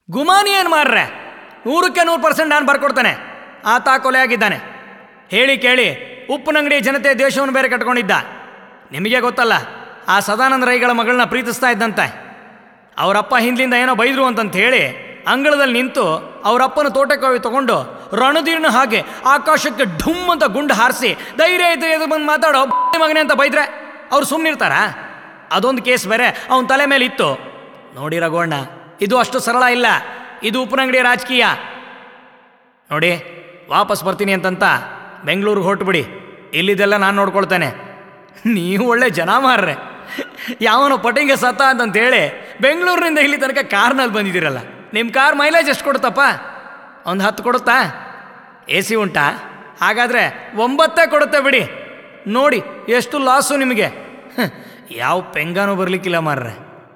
ಗುಮಾನಿ ಏನು ಮಾರ್ರೆ ನೂರಕ್ಕೆ ನೂರು ಪರ್ಸೆಂಟ್ ನಾನು ಬರ್ಕೊಡ್ತಾನೆ ಆತ ಕೊಲೆ ಆಗಿದ್ದಾನೆ ಹೇಳಿ ಕೇಳಿ ಉಪ್ಪುನಂಗಡಿ ಜನತೆ ದೇಶವನ್ನು ಬೇರೆ ಕಟ್ಕೊಂಡಿದ್ದ ನಿಮಗೆ ಗೊತ್ತಲ್ಲ ಆ ಸದಾನಂದ ರೈಗಳ ಮಗಳನ್ನ ಪ್ರೀತಿಸ್ತಾ ಇದ್ದಂತೆ ಅವರಪ್ಪ ಹಿಂದಿಂದ ಏನೋ ಬೈದ್ರು ಅಂತಂತ ಹೇಳಿ ಅಂಗಳದಲ್ಲಿ ನಿಂತು ಅವರಪ್ಪನ ತೋಟಕ್ಕೆ ಹೋಗಿ ತಗೊಂಡು ರಣಧೀರ್ನ ಹಾಗೆ ಆಕಾಶಕ್ಕೆ ಢುಮ್ ಅಂತ ಗುಂಡು ಹಾರಿಸಿ ಧೈರ್ಯ ಇದ್ರೆ ಎದು ಬಂದು ಮಾತಾಡೋ ಬ- ಮಗನೇ ಅಂತ ಬೈದ್ರೆ ಅವ್ರು ಸುಮ್ಮನಿರ್ತಾರ ಅದೊಂದು ಕೇಸ್ ಬೇರೆ ಅವನ ತಲೆ ಮೇಲೆ ಇತ್ತು ನೋಡಿ ರಘುವಣ್ಣ ಇದು ಅಷ್ಟು ಸರಳ ಇಲ್ಲ ಇದು ಉಪನಂಗಡಿ ರಾಜಕೀಯ ನೋಡಿ ವಾಪಸ್ ಬರ್ತೀನಿ ಅಂತಂತ ಬೆಂಗಳೂರಿಗೆ ಹೊರಟುಬಿಡಿ ಇಲ್ಲಿದೆಲ್ಲ ನಾನು ನೋಡ್ಕೊಳ್ತೇನೆ ನೀವು ಒಳ್ಳೆ ಜನ ಮಾರ್ರೆ ಯಾವನೋ ಪಟಿಂಗ ಸತ್ತ ಅಂತಂತ ಹೇಳಿ ಬೆಂಗಳೂರಿನಿಂದ ಇಲ್ಲಿ ತನಕ ಕಾರ್ನಲ್ಲಿ ಬಂದಿದ್ದೀರಲ್ಲ ನಿಮ್ಮ ಕಾರ್ ಮೈಲೇಜ್ ಎಷ್ಟು ಕೊಡುತ್ತಪ್ಪ ಒಂದು ಹತ್ತು ಕೊಡುತ್ತಾ ಎ ಸಿ ಉಂಟಾ ಹಾಗಾದರೆ ಒಂಬತ್ತೇ ಕೊಡುತ್ತೆ ಬಿಡಿ ನೋಡಿ ಎಷ್ಟು ಲಾಸು ನಿಮಗೆ ಹ್, ಯಾವ ಪೆಂಗಾನೂ ಬರಲಿಕ್ಕಿಲ್ಲ ಮಾರ್ರೆ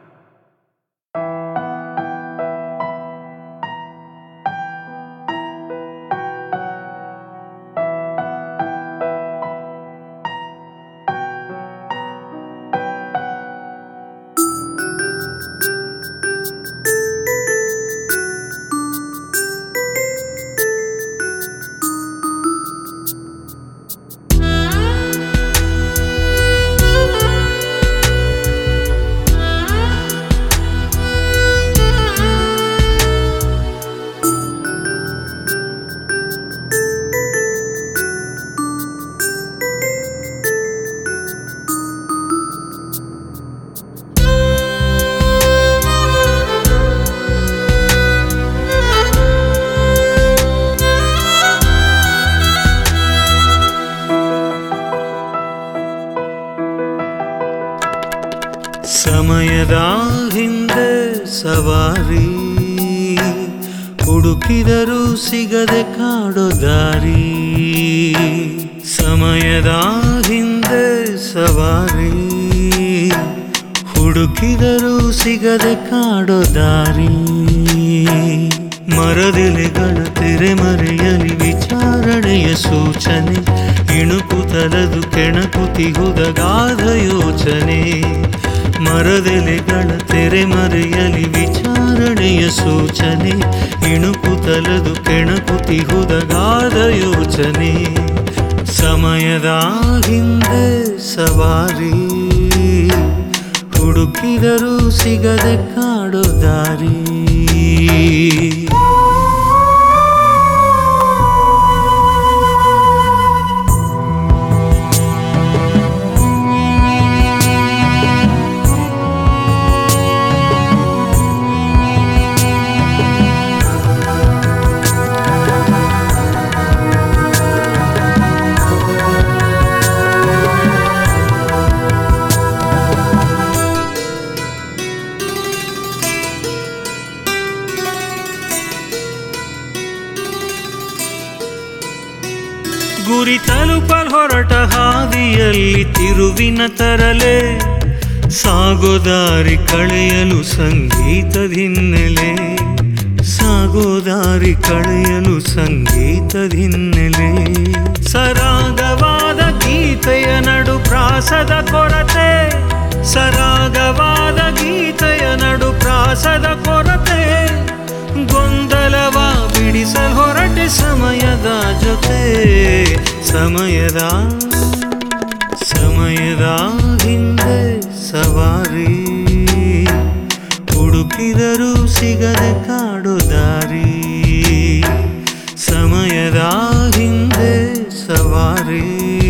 ಸಮಯದ ಹಿಂದೆ ಸವಾರಿ ಹುಡುಕಿದರೂ ಸಿಗದೆ ಕಾಡೋ ದಾರಿ ಸಮಯದ ಹಿಂದೆ ಸವಾರಿ ಹುಡುಕಿದರೂ ಸಿಗದೆ ಕಾಡೋ ದಾರಿ ಮರದೆಲೆಗಳ ತೆರೆಮರೆಯಲಿ ವಿಚಾರಣೆಯ ಸೂಚನೆ ಇಣುಕುತ್ತಲದು ಕೆಣಕುತಿಹುದಗಾಧ ಯೋಚನೆ ಮರದೆಲೆಗಳ ತೆರೆಮರೆಯಲಿ ವಿಚಾರಣೆಯ ಸೂಚನೆ ಇಣುಕುತ್ತಲದು ಕೆಣಕುತಿಹುದಗಾಧ ಯೋಚನೆ ಸಮಯದ ಹಿಂದೆ ಸವಾರಿ ಹುಡುಕಿದರೂ ಸಿಗದೆ ಕಾಡೋ ದಾರಿ ಗುರಿ ತಲುಪಲ್ ಹೊರಟ ಹಾದಿಯಲ್ಲಿ ತಿರುವಿನ ತರಲೆ ಸಾಗೋದಾರಿ ಕಳೆಯಲು ಸಂಗೀತದ ಹಿನ್ನೆಲೆ ಸಾಗೋದಾರಿ ಕಳೆಯಲು ಸಂಗೀತದ ಹಿನ್ನೆಲೆ ಸರಾಗವಾದ ಗೀತೆಯ ನಡು ಪ್ರಾಸದ ಕೊರತೆ ಸರಾಗವಾದ ಗೀತೆಯ ನಡು ಪ್ರಾಸದ ಕೊರತೆ ಗೊಂದಲವ ಬಿಡಿಸಲ್ ಹೊರಟೆ ಸಮಯದ ಜೊತೆ ಸಮಯದ ಸಮಯದ ಹಿಂದೆ ಸವಾರಿ ಹುಡುಕಿದರೂ ಸಿಗದೆ ಕಾಡು ದಾರಿ ಸಮಯದ ಹಿಂದೆ ಸವಾರಿ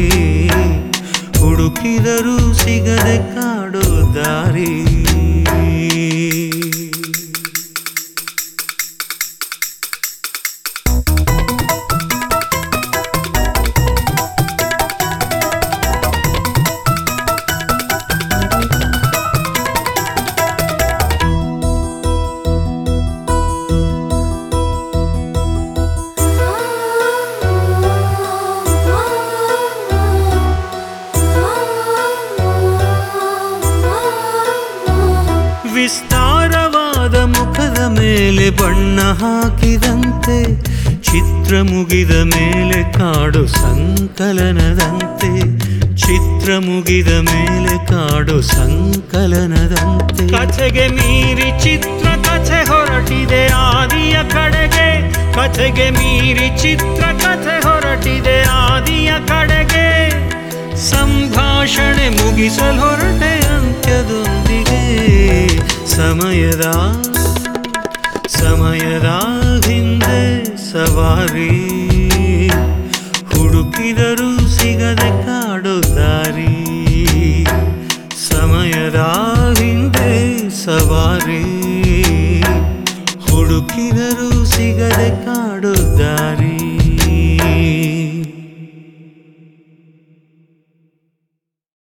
ಹುಡುಕಿದರೂ ಸಿಗದೆ ಕಾಡು ದಾರಿ ವಿಸ್ತಾರವಾದ ಮುಖದ ಮೇಲೆ ಬಣ್ಣ ಹಾಕಿದಂತೆ ಚಿತ್ರ ಮುಗಿದ ಮೇಲೆ ಕಾಡು ಸಂಕಲನದಂತೆ ಚಿತ್ರ ಮುಗಿದ ಮೇಲೆ ಕಾಡು ಸಂಕಲನದಂತೆ ಕಥೆಗೆ ಮೀರಿ ಚಿತ್ರ ಕಥೆ ಹೊರಟಿದೆ ಆ ಕಥೆಗೆ ಮೀರಿ ಚಿತ್ರ ಕಥೆ ಹೊರಟಿದೆ ಆದಿಯ ಕಡೆಗೆ ಸಂಭಾಷಣೆ ಮುಗಿಸಲು ಹೊರಟೆ ಅಂತ್ಯದೊಂದಿಗೆ ಸಮಯದ ಸಮಯದ ಹಿಂದೆ ಸವಾರಿ ಹುಡುಕಿದರೂ ಸಿಗದೆ ಕಾಡೋ ದಾರಿ ಸಮಯದ ಹಿಂದೆ ಸವಾರಿ ಹುಡುಕಿದರೂ ಸಿಗದೆ